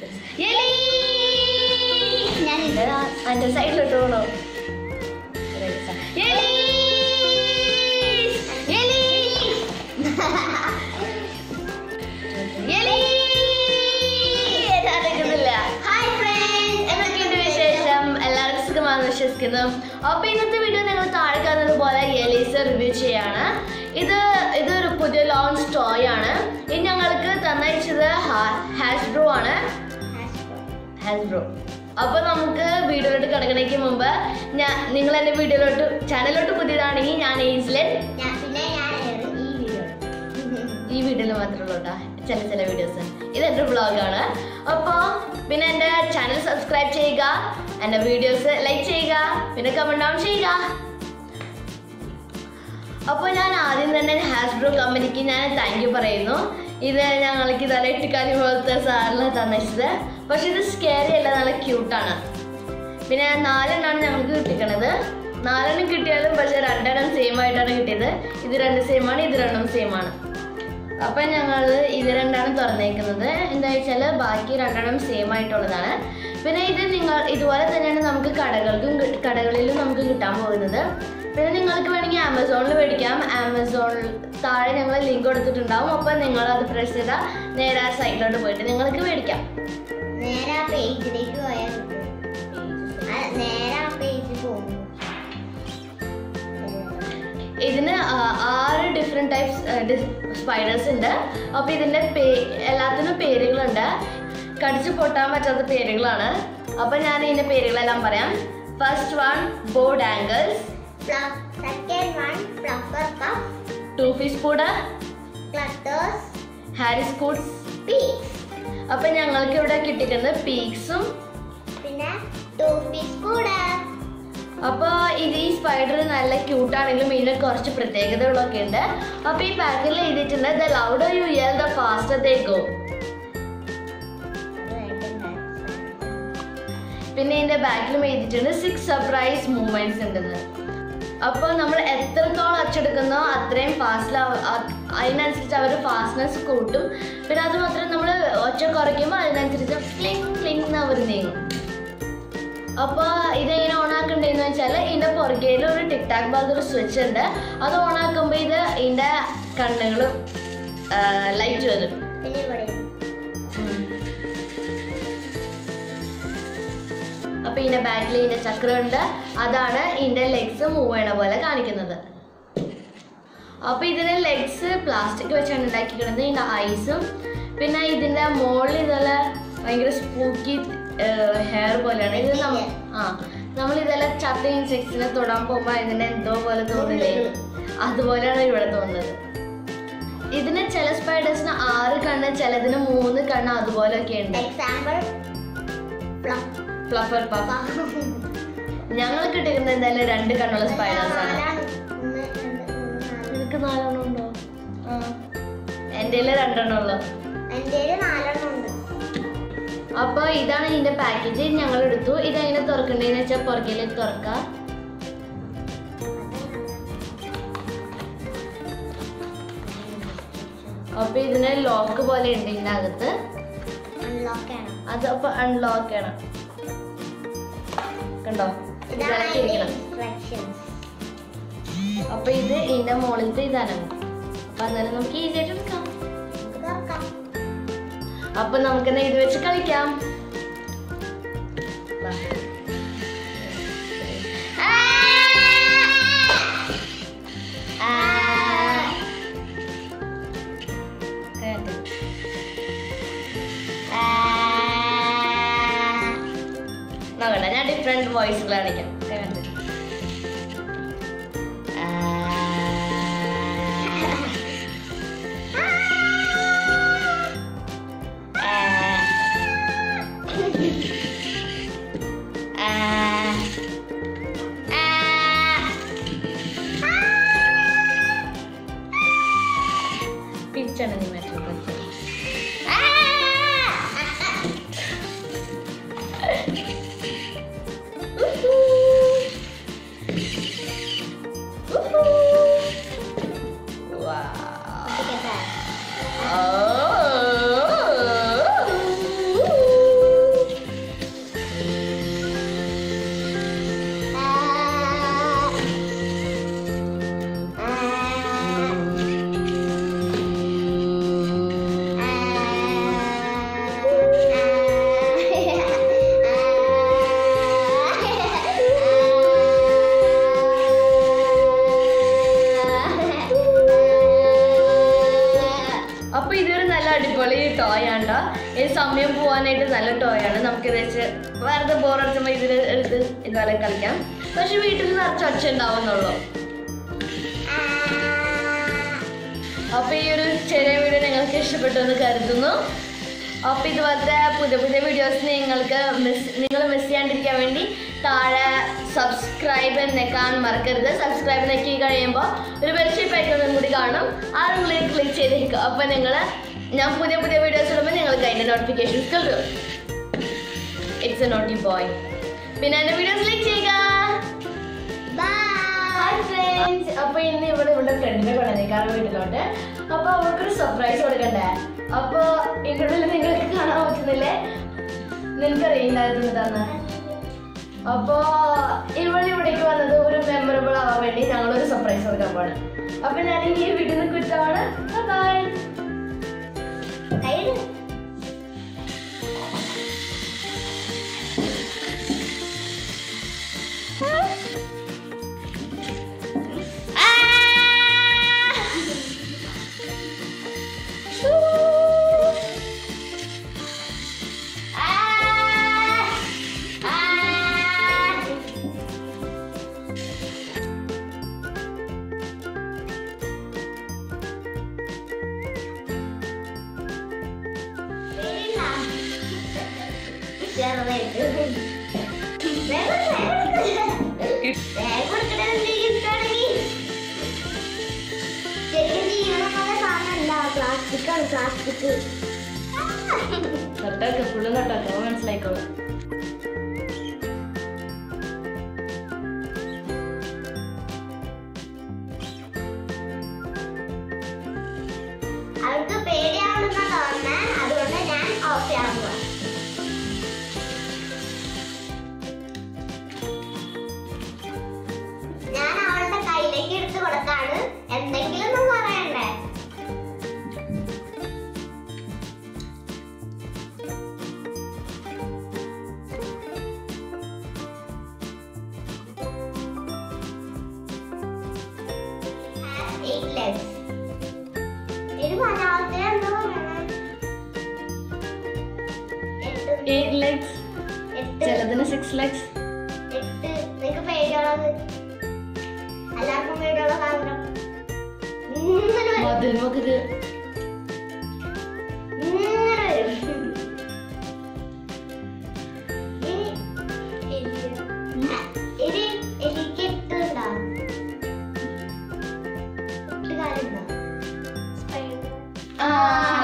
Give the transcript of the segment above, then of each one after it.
എലി ഞാൻ ഇത് അതിന്റെ സൈഡിലോട്ട് പോണോ എലി എലി എലി നടക്കുന്നില്ല ഹായ് ഫ്രണ്ട്സ് എന്തൊക്കെയുണ്ട് വിശേഷം എല്ലാവർക്കും സുഖമാണെന്ന് വിശ്വസിക്കുന്നു അപ്പൊ ഇന്നത്തെ വീഡിയോ നിങ്ങൾ താഴെ കാണുന്നത് പോലെ എലീസ് റിവ്യൂ ചെയ്യാണ് ഇത് ഇതൊരു പുതിയ ലോഞ്ച് ടോയ് ആണ് ഇത് ഞങ്ങൾക്ക് തന്നയച്ചത് ഹാസ്ബ്രോ ആണ് ഹാസ്ബ്രോ അപ്പൊ നമുക്ക് വീഡിയോയിലോട്ട് കിടക്കണേക്ക് മുമ്പ് ഞാൻ നിങ്ങൾ എന്റെ വീഡിയോയിലോട്ട് ചാനലിലോട്ട് പുതിയതാണെങ്കിൽ ഞാൻ ഏഞ്ചലൻ ഞാൻ പിന്നെ ഞാൻ ഈ വീഡിയോ ഈ വീഡിയോയിൽ മാത്രമേ ഉള്ളൂ കേട്ടോ ചില ചില വീഡിയോസ് ഇത് എൻ്റെ വ്ളോഗാണ് അപ്പോൾ പിന്നെ എൻ്റെ ചാനൽ സബ്സ്ക്രൈബ് ചെയ്യുക എൻ്റെ വീഡിയോസ് ലൈക്ക് ചെയ്യുക പിന്നെ കമൻറ്റ് ഡൗൺ ചെയ്യുക അപ്പോൾ ഞാൻ ആദ്യം തന്നെ ഹാസ്ബ്രോ കമ്പനിക്ക് ഞാൻ താങ്ക് യു പറയുന്നു ഇത് ഞങ്ങൾക്ക് ഇതല്ല ഇട്ടിക്കാലി പോലത്തെ സാറിന് തന്നിച്ചത് പക്ഷെ ഇത് സ്കേറി അല്ല നല്ല ക്യൂട്ടാണ് പിന്നെ നാലെണ്ണമാണ് ഞങ്ങൾക്ക് കിട്ടിക്കണത് നാലെണ്ണം കിട്ടിയാലും പക്ഷെ രണ്ടെണ്ണം സെയിം ആയിട്ടാണ് കിട്ടിയത് ഇത് രണ്ട് സെയിം ആണ് ഇത് രണ്ടും സെയിം ആണ് അപ്പം ഞങ്ങൾ ഇത് രണ്ടാണ് തുറന്നേക്കുന്നത് എന്താ വെച്ചാൽ ബാക്കി രണ്ടെണ്ണം സെയിം ആയിട്ടുള്ളതാണ് പിന്നെ ഇത് നിങ്ങൾ ഇതുപോലെ തന്നെയാണ് നമുക്ക് കടകൾക്കും കി- കടകളിലും നമുക്ക് കിട്ടാൻ പോകുന്നത് പിന്നെ നിങ്ങൾക്ക് വേണമെങ്കിൽ ആമസോണിൽ മേടിക്കാം ആമസോണിൽ താഴെ ഞങ്ങൾ ലിങ്ക് കൊടുത്തിട്ടുണ്ടാവും അപ്പം നിങ്ങൾ അത് പ്രസ് ചെയ്താൽ നേരെ ആ സൈറ്റിലോട്ട് പോയിട്ട് നിങ്ങൾക്ക് മേടിക്കാം നേരെ ആ പേജിലേക്ക് പോയാൽ കിട്ടും. ആ, നേരെ ആ പേജിൽ പോകും ഇതിന് ആ- ആറ് ഡിഫറെൻറ്റ് ടൈപ്സ് സ്പൈഡേഴ്സ് ഉണ്ട് അപ്പോൾ ഇതിൻ്റെ പേ എല്ലാത്തിനും പേരുകളുണ്ട് കടിച്ചു പൊട്ടാൻ പറ്റാത്ത പേരുകളാണ് അപ്പോൾ ഞാൻ ഇതിൻ്റെ പേരുകളെല്ലാം പറയാം first one board angles second one fluffer cuff two fish കൂടെ ക്ലട്ടേഴ്സ് ഹാരിസ് കൂട്ട്സ് പീക്സ് അപ്പം ഞങ്ങൾക്ക് ഇവിടെ കിട്ടിക്കുന്നത് പീക്സും പിന്നെ ടൂ ഫിഷ് കൂടെ അപ്പോൾ ഇത് ഈ സ്പൈഡർ നല്ല ക്യൂട്ടാണെങ്കിലും ഇതിന് കുറച്ച് പ്രത്യേകതകളൊക്കെ ഉണ്ട് അപ്പോൾ ഈ പാക്കിൽ എഴുതിയിട്ടുണ്ട് the louder you yell the faster they go പിന്നെ ഇതിന്റെ ബാക്കിലും എഴുതിയിട്ടുണ്ട് സിക്സ് സർപ്രൈസ് മൂവ്മെന്റ്സ് ഉണ്ടെന്ന് അപ്പോൾ നമ്മൾ എത്രത്തോളം അച്ചെടുക്കുന്നോ അത്രയും ഫാസ്റ്റ് അതിനനുസരിച്ച് അവർ ഫാസ്റ്റ്നെസ് കൂട്ടും പിന്നെ അത് മാത്രം നമ്മൾ ഒച്ച കുറയ്ക്കുമ്പോൾ അതിനനുസരിച്ച് ഫ്ലിങ് ഫ്ലിങ് എന്ന് അവർ നീങ്ങും അപ്പോൾ ഇതെങ്ങനെ ഓണാക്കണ്ടെന്ന് വെച്ചാൽ ഇതിൻ്റെ പുറകേയിൽ ഒരു ടിക് ടാക് ഭാഗത്തൊരു സ്വിച്ച് ഉണ്ട് അത് ഓണാക്കുമ്പോൾ ഇത് ഇതിൻ്റെ കണ്ണുകളും ലൈറ്റ് വരും പിന്നെ ഇവിടെ അപ്പൊ ഇതിന്റെ ബാക്കിൽ ഇതിന്റെ ചക്രമുണ്ട് അതാണ് ഇതിന്റെ ലെഗ്സ് മൂവ് ചെയ്യണ പോലെ കാണിക്കുന്നത് അപ്പൊ ഇതിന്റെ ലെഗ്സ് പ്ലാസ്റ്റിക് വെച്ചാണ് ഉണ്ടാക്കിക്കുന്നത് ഇതിന്റെ ഐസും പിന്നെ ഇതിന്റെ മുകളിൽ ഇതുപോലെ ഭയങ്കര സ്പൂക്കി ഹെയർ പോലെയാണ് ഇത് നമ്മ ആ നമ്മൾ ഇതെല്ലാം ചത്ത ഇൻസെക്ട്സിനെ തൊടാൻ പോകുമ്പോൾ ഇതിന് എന്തോ പോലെ തോന്നില്ലേ അതുപോലെയാണ് ഇവിടെ തോന്നുന്നത് ഇതിന് ചില സ്പൈഡേഴ്സിന് ആറ് കണ്ണ് ചിലതിന് മൂന്ന് കണ്ണ് അതുപോലെയൊക്കെ ഉണ്ട് എക്സാമ്പിൾ ഫ്ലഫർ പഫ് ഞങ്ങൾ കിട്ടിയിരുന്നത് എന്തായാലും രണ്ട് കണ്ണുള്ള സ്പൈഡേഴ്സ് ആണ് നിനക്ക് നാലെണ്ണം ഉണ്ടോ ആ എൻ്റെ രണ്ടെണ്ണം ഉള്ളു എൻ്റെ നാലെണ്ണം ഉണ്ട് അപ്പൊ ഇതാണ് ഇതിന്റെ പാക്കേജ് ഞങ്ങൾ എടുത്തു ഇത് എങ്ങനെ തുറക്കണ്ടേന്ന് വെച്ചാൽ പുറകിൽ തുറക്കാം അപ്പൊ ഇതിന് ലോക്ക് പോലെ ഉണ്ട് ഇതിന്റെ അകത്ത് അൺലോക്ക് ആണ് അത് അപ്പൊ അൺലോക്ക് ചെയ്യണം കണ്ടോ ഇതാണ് ഇതാക്കി അതിന്റെ ഇരിക്കണം ഇൻസ്ട്രക്ഷൻസ് അപ്പൊ ഇത് ഇതിന്റെ മുകളിലത്തെ ഇതാണ് അപ്പൊ അന്നേരം നമുക്ക് ഈസി ആയിട്ട് എടുക്കാം നമുക്ക് തുറക്കാം അപ്പൊ നമുക്കെന്നാ ഇത് വെച്ച് കളിക്കാം വാ. ആ! ആ! കേട്ടോ? ആ! നോക്കട്ടെ ഞാൻ ഡിഫറെന്റ് വോയിസുകൾ കാണിക്കാം കേട്ടോ? ആ. ആ. ആ. ആ. പിടിച്ചാണ് നീ മറ്റേ പിടിച്ചത്. ആ! ഉഹൂ. പോകാനായിട്ട് നല്ല ടോയാണ് നമുക്ക് വെച്ച് വെറുതെ ബോറടിച്ചുമ്പോൾ ഇതിൽ എടുത്ത് ഇതുപോലെ കളിക്കാം പക്ഷെ വീട്ടിൽ നിറച്ച് ഒച്ച ഉണ്ടാവുന്നുള്ളൂ അപ്പൊ ഈ ഒരു ചെറിയ വീഡിയോ നിങ്ങൾക്ക് ഇഷ്ടപ്പെട്ടു എന്ന് കരുതുന്നു അപ്പൊ ഇതുപോലത്തെ പുതിയ പുതിയ വീഡിയോസ് നിങ്ങൾക്ക് മിസ് നിങ്ങൾ മിസ് ചെയ്യാണ്ടിരിക്കാൻ വേണ്ടി താഴെ സബ്സ്ക്രൈബ് നെക്കാൻ മറക്കരുത് സബ്സ്ക്രൈബ് നെക്കി കഴിയുമ്പോൾ ഒരു ബെൽഷീപ്പ് ഐക്കണും കൂടി കാണും ആ ക്ലിക്ക് ക്ലിക്ക് ചെയ്തേക്കുക അപ്പൊ നിങ്ങൾ ഞാൻ പുതിയ പുതിയ വീഡിയോസ് ഇടുമ്പോൾ നിങ്ങൾക്ക് അതിന്റെ നോട്ടിഫിക്കേഷൻസ് കിട്ടും ഇറ്റ്സ് എ നോട്ടി ബോയ് പിന്നെ എന്റെ വീഡിയോസ് ലൈക്ക് ചെയ്യുക ഹായ് ഫ്രണ്ട്സ് അപ്പൊ ഇന്ന് ഇവിടെ ഇവിടെ ഫ്രണ്ടിനെ കൊണ്ടുവന്നേക്കാറ് വീട്ടിലോട്ട് അപ്പൊ അവർക്കൊരു സർപ്രൈസ് കൊടുക്കണ്ടേ അപ്പൊ ഇതിന്റെ ഉള്ളിൽ നിങ്ങൾക്ക് കാണാൻ പറ്റുന്നില്ലേ നിനക്കറിയില്ലായിരുന്നു തന്നെ അപ്പൊ ഇവിടെ ഇവിടേക്ക് വന്നത് ഒരു മെമ്മറബിൾ ആവാൻ വേണ്ടി ഞങ്ങൾ ഒരു സർപ്രൈസ് കൊടുക്കാൻ പോണ് അപ്പൊ ഞാൻ ഈ വീട്ടിൽ നിന്ന് കുറ്റാണ് ബൈ പ്ലാസ്റ്റിക് ആണ് പ്ലാസ്റ്റിക് തൊട്ടൊക്കെ ഫുള്ള് തൊട്ടൊക്കെ മനസ്സിലായിക്കോളും അവർക്ക് പേടിയാവുന്ന തോന്നുന്നേ അതുകൊണ്ട് ഞാൻ ഓഫ് ചെയ്യാൻ പോവാ ഞാൻ അവളുടെ കയ്യിലേക്ക് എടുത്ത് കൊടുത്താണ് എന്തെങ്കിലും ഒന്ന് പറയണ്ടേ Has eight legs. ഇത് മലയാളത്തിൽ എന്താ പറയണേ? എട്ട് എയ്റ്റ് ലെഗ്സ് എട്ട് ചിലതിന് സിക്സ് ലെഗ്സ് എട്ട് നിനക്ക് പേടിയുള്ളത് എല്ലാവർക്കും പേടിയുള്ള സാധനം ഇങ്ങനെ വരും. മധുരമൊക്കെ ഇത് ഇങ്ങനെ വരും. ഇനി എലി. ആ, ഇനി എലിക്ക് എട്ടുണ്ടാവും. എട്ട് കാലുണ്ടോ? ആ.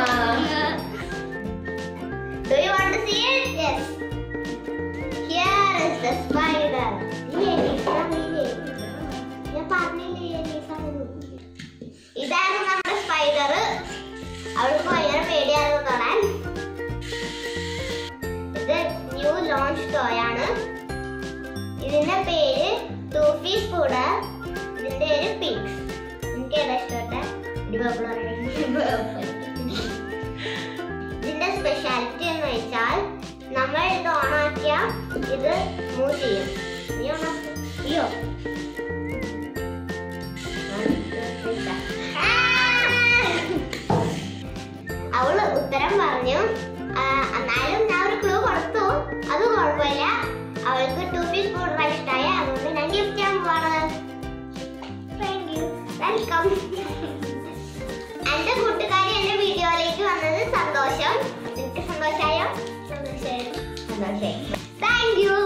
Do you want to see it? Yes. Here is the spider. ഈ എലീസ വീട്. ഞാൻ പറഞ്ഞില്ലേ ഈ എലീസ വീട്. ഇതാണ് നമ്മുടെ സ്പൈഡർ അവൾക്ക് ഭയങ്കര പേടിയായിരുന്നു തൊടാൻ ഇത് ന്യൂ ലോഞ്ച് ടോയ് ആണ് ഇതിന്റെ പേര് ടൂഫി സ്പൂഡർ ഇതിന്റെ പേര് പിക്സ് എനിക്ക് ഏതാ ഇഷ്ടപ്പെട്ടെ ഇത് purple ആണ്. ഇതിന്റെ സ്പെഷ്യാലിറ്റി എന്ന് വെച്ചാൽ നമ്മൾ ഇത് ഓണാക്കിയ ഇത് മൂവ് ചെയ്യും നീ ഓണാക്കി അയ്യോ അവള് ഉത്തരം പറഞ്ഞു ആ, എന്നാലും ഞാൻ ഒരു ക്ലൂ കൊടുത്തു അത് കുഴപ്പമില്ല അവൾക്ക് ടു പീസ് പൗഡർ ഇഷ്ടമായി അതുകൊണ്ട് ഞാൻ ഗിഫ്റ്റ് ചെയ്യാൻ പോവാണ് താങ്ക് യു വെൽക്കം എന്റെ കൂട്ടുകാരി എന്റെ വീഡിയോയിലേക്ക് വന്നത് സന്തോഷം നിനക്ക് സന്തോഷായോ സന്തോഷായി സന്തോഷായി താങ്ക് യു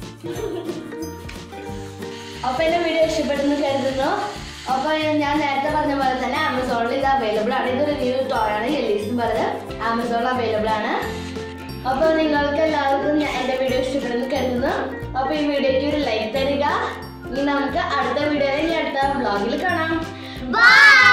അപ്പൊ എന്റെ വീഡിയോ ഇഷ്ടപ്പെട്ടെന്ന് കരുതുന്നു അപ്പൊ ഞാൻ നേരത്തെ പറഞ്ഞ പോലെ തന്നെ ആമസോണിൽ ഇത് അവൈലബിൾ ആണ് ഇതൊരു ന്യൂ ടോയ് ആണ് എല്ലീസ് എന്ന് പറഞ്ഞത് ആമസോണിൽ അവൈലബിൾ ആണ് അപ്പൊ നിങ്ങൾക്ക് എല്ലാവർക്കും ഞാൻ- എന്റെ വീഡിയോ ഇഷ്ടപ്പെടുന്നു കരുതുന്നു അപ്പൊ ഈ വീഡിയോയ്ക്ക് ഒരു ലൈക്ക് തരിക ഇനി നമുക്ക് അടുത്ത വീഡിയോയിൽ അടുത്ത വ്ളോഗിൽ കാണാം ബൈ